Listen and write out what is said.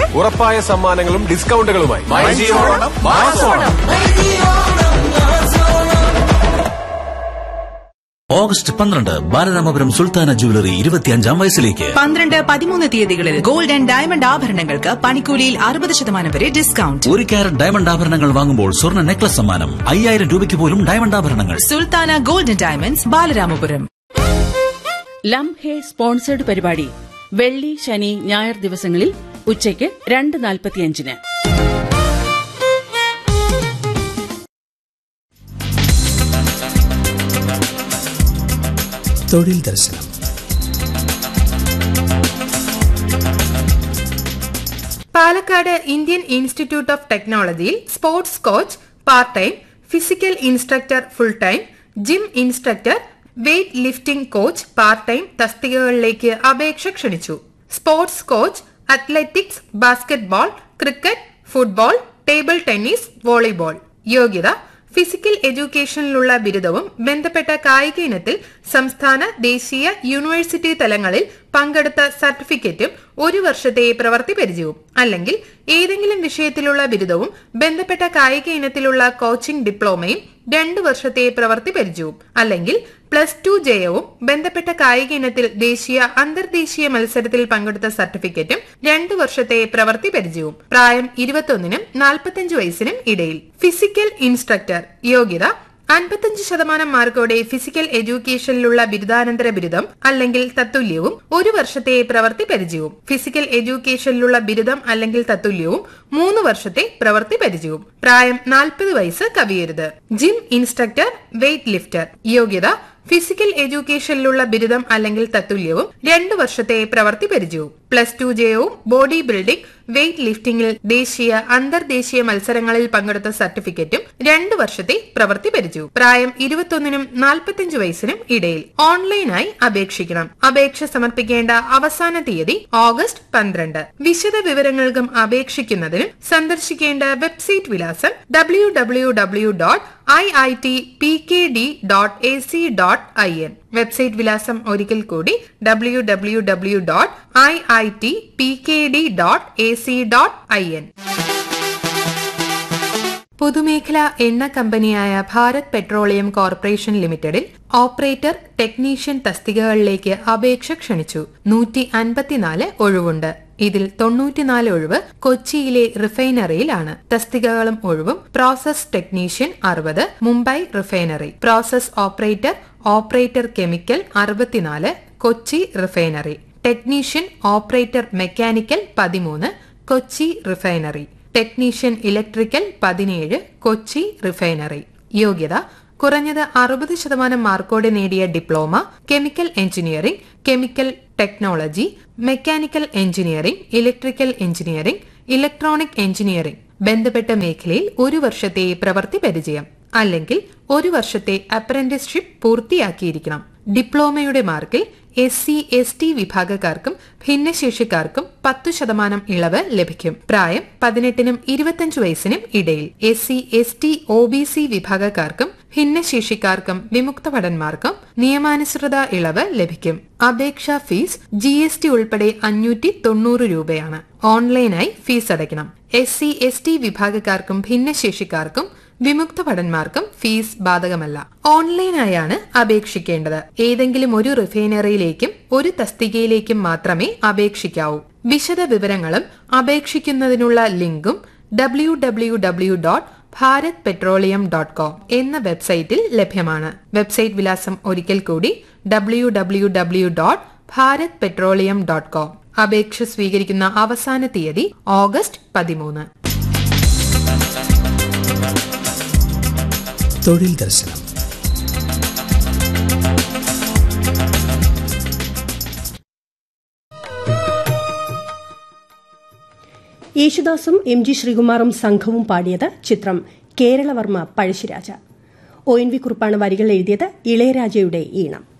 ഉറപ്പായ സമ്മാനങ്ങളും ഡിസ്കൗണ്ടുകളുമായി ഓഗസ്റ്റ് പന്ത്രണ്ട് ബാലരാമപുരം സുൽത്താന ജുവലറി ഇരുപത്തിയഞ്ചാം വയസ്സിലേക്ക് പന്ത്രണ്ട് പതിമൂന്ന് തീയതികളിൽ ഗോൾഡ് ആൻഡ് ഡയമണ്ട് ആഭരണങ്ങൾക്ക് പണിക്കൂലിയിൽ അറുപത് ശതമാനം വരെ ഡിസ്കൗണ്ട് ഒരു ക്യാരറ്റ് ഡയമണ്ട് ആഭരണങ്ങൾ വാങ്ങുമ്പോൾ സ്വർണ്ണ നെക്ലസ് സമ്മാനം അയ്യായിരം രൂപയ്ക്ക് പോലും ഡയമണ്ട് ആഭരണങ്ങൾ Sultana gold and diamonds Balaramapuram ലം ഹേ സ്പോൺസേഡ് പരിപാടി വെള്ളി ശനി ഞായർ ദിവസങ്ങളിൽ ഉച്ചയ്ക്ക് രണ്ട് നാൽപ്പത്തിയഞ്ചിന് തൊഴിൽ ദർശനം പാലക്കാട് ഇന്ത്യൻ ഇൻസ്റ്റിറ്റ്യൂട്ട് ഓഫ് ടെക്നോളജിയിൽ sports coach part time physical instructor full time gym instructor weight lifting coach part time തസ്തികകളിലേക്ക് അപേക്ഷ ക്ഷണിച്ചു sports coach athletics basketball cricket football table tennis volleyball യോഗ്യത ഫിസിക്കൽ എഡ്യൂക്കേഷനിലുള്ള ബിരുദവും ബന്ധപ്പെട്ട കായിക ഇനത്തിൽ സംസ്ഥാന ദേശീയ യൂണിവേഴ്സിറ്റി തലങ്ങളിൽ പങ്കെടുത്ത സർട്ടിഫിക്കറ്റും ഒരു വർഷത്തെ പ്രവൃത്തി പരിചയവും അല്ലെങ്കിൽ ഏതെങ്കിലും വിഷയത്തിലുള്ള ബിരുദവും ബന്ധപ്പെട്ട കായിക ഇനത്തിലുള്ള കോച്ചിംഗ് ഡിപ്ലോമയും രണ്ടു വർഷത്തെ പ്രവൃത്തി പരിചയവും അല്ലെങ്കിൽ പ്ലസ് ടു ജയവും ബന്ധപ്പെട്ട കായിക ഇനത്തിൽ ദേശീയ അന്തർദേശീയ മത്സരത്തിൽ പങ്കെടുത്ത സർട്ടിഫിക്കറ്റും രണ്ടു വർഷത്തെ പ്രവൃത്തി പരിചയവും പ്രായം ഇരുപത്തൊന്നിനും നാൽപ്പത്തഞ്ച് വയസ്സിനും ഇടയിൽ ഫിസിക്കൽ ഇൻസ്ട്രക്ടർ യോഗ്യത അൻപത്തഞ്ച് ശതമാനം മാർക്കോടെ ഫിസിക്കൽ എഡ്യൂക്കേഷനിലുള്ള ബിരുദാനന്തര ബിരുദം അല്ലെങ്കിൽ തത്തുല്യവും ഒരു വർഷത്തെ പ്രവൃത്തി പരിചയവും ഫിസിക്കൽ എഡ്യൂക്കേഷനിലുള്ള ബിരുദം അല്ലെങ്കിൽ തത്തുല്യവും മൂന്ന് വർഷത്തെ പ്രവൃത്തി പരിചയവും പ്രായം നാൽപ്പത് വയസ്സ് കവിയരുത് ജിം ഇൻസ്ട്രക്ടർ വെയ്റ്റ് ലിഫ്റ്റർ യോഗ്യത ഫിസിക്കൽ എഡ്യൂക്കേഷനിലുള്ള ബിരുദം അല്ലെങ്കിൽ തത്തുല്യവും രണ്ടു വർഷത്തെ പ്രവൃത്തി പരിചയവും പ്ലസ് ടു ജയവും ബോഡി ബിൽഡിംഗ് വെയ്റ്റ് ലിഫ്റ്റിംഗിൽ ദേശീയ അന്തർദേശീയ മത്സരങ്ങളിൽ പങ്കെടുത്ത സർട്ടിഫിക്കറ്റും രണ്ടു വർഷത്തെ പ്രവൃത്തി പരിചയവും പ്രായം ഇരുപത്തൊന്നിനും നാൽപ്പത്തിയഞ്ച് വയസ്സിനും ഇടയിൽ ഓൺലൈനായി അപേക്ഷിക്കണം അപേക്ഷ സമർപ്പിക്കേണ്ട അവസാന തീയതി ഓഗസ്റ്റ് പന്ത്രണ്ട് വിശദ വിവരങ്ങൾക്കും അപേക്ഷിക്കുന്നതിനും സന്ദർശിക്കേണ്ട വെബ്സൈറ്റ് വിലാസം W W W dot I I T P K D dot A C dot I N website വിലാസം ഒരിക്കൽ കൂടി W W W dot I I T P K D dot A C dot I N പൊതുമേഖലാ എണ്ണ കമ്പനിയായ Bharat petroleum corporation ലിമിറ്റഡിൽ operator technician തസ്തികകളിലേക്ക് അപേക്ഷ ക്ഷണിച്ചു നൂറ്റി അൻപത്തിനാല് ഒഴിവുണ്ട് ഇതിൽ തൊണ്ണൂറ്റിനാല് ഒഴിവ് കൊച്ചിയിലെ റിഫൈനറിയിലാണ് തസ്തികകളും ഒഴിവും പ്രോസസ് ടെക്നീഷ്യൻ അറുപത് Mumbai refinery process operator operator chemical അറുപത്തിനാല് Kochi refinery technician operator mechanical പതിമൂന്ന് കൊച്ചി റിഫൈനറി ടെക്നീഷ്യൻ ഇലക്ട്രിക്കൽ പതിനേഴ് കൊച്ചി റിഫൈനറി യോഗ്യത കുറഞ്ഞത് അറുപത് ശതമാനം മാർക്കോടെ നേടിയ diploma chemical engineering chemical technology mechanical engineering electrical engineering electronic engineering ബന്ധപ്പെട്ട മേഖലയിൽ ഒരു വർഷത്തെ പ്രവൃത്തി പരിചയം അല്ലെങ്കിൽ ഒരു വർഷത്തെ അപ്രന്റീസ്ഷിപ്പ് പൂർത്തിയാക്കിയിരിക്കണം ഡിപ്ലോമയുടെ മാർക്കിൽ എസ് സി എസ് ടി വിഭാഗക്കാർക്കും ഭിന്നശേഷിക്കാർക്കും പത്തു ശതമാനം ഇളവ് ലഭിക്കും പ്രായം പതിനെട്ടിനും ഇരുപത്തിയഞ്ച് വയസ്സിനും ഇടയിൽ S C S T O B C വിഭാഗക്കാർക്കും ഭിന്നശേഷിക്കാർക്കും വിമുക്ത ഭടന്മാർക്കും നിയമാനുസൃത ഇളവ് ലഭിക്കും അപേക്ഷാ ഫീസ് ജി എസ് ടി ഉൾപ്പെടെ അഞ്ഞൂറ്റി തൊണ്ണൂറ് രൂപയാണ് ഓൺലൈനായി ഫീസ് അടയ്ക്കണം എസ് സി എസ് ടി വിഭാഗക്കാർക്കും ഭിന്നശേഷിക്കാർക്കും വിമുക്ത ഭടന്മാർക്കും ഫീസ് ബാധകമല്ല ഓൺലൈനായാണ് അപേക്ഷിക്കേണ്ടത് ഏതെങ്കിലും ഒരു റിഫൈനറിയിലേക്കും ഒരു തസ്തികയിലേക്കും മാത്രമേ അപേക്ഷിക്കാവൂ വിശദ വിവരങ്ങളും അപേക്ഷിക്കുന്നതിനുള്ള ലിങ്കും W W W dot Bharat petroleum dot com എന്ന വെബ്സൈറ്റിൽ ലഭ്യമാണ് വെബ്സൈറ്റ് വിലാസം ഒരിക്കൽ കൂടി W W W dot Bharat petroleum dot com അപേക്ഷ സ്വീകരിക്കുന്ന അവസാന തീയതി ഓഗസ്റ്റ് പതിമൂന്ന് തൊഴിൽ ദർശനം യേശുദാസും എം ജി ശ്രീകുമാറും സംഘവും പാടിയത് ചിത്രം Keralavarma Pazhassiraja O N V കുറുപ്പാണ് വരികൾ എഴുതിയത് ഇളയരാജയുടെ ഈണം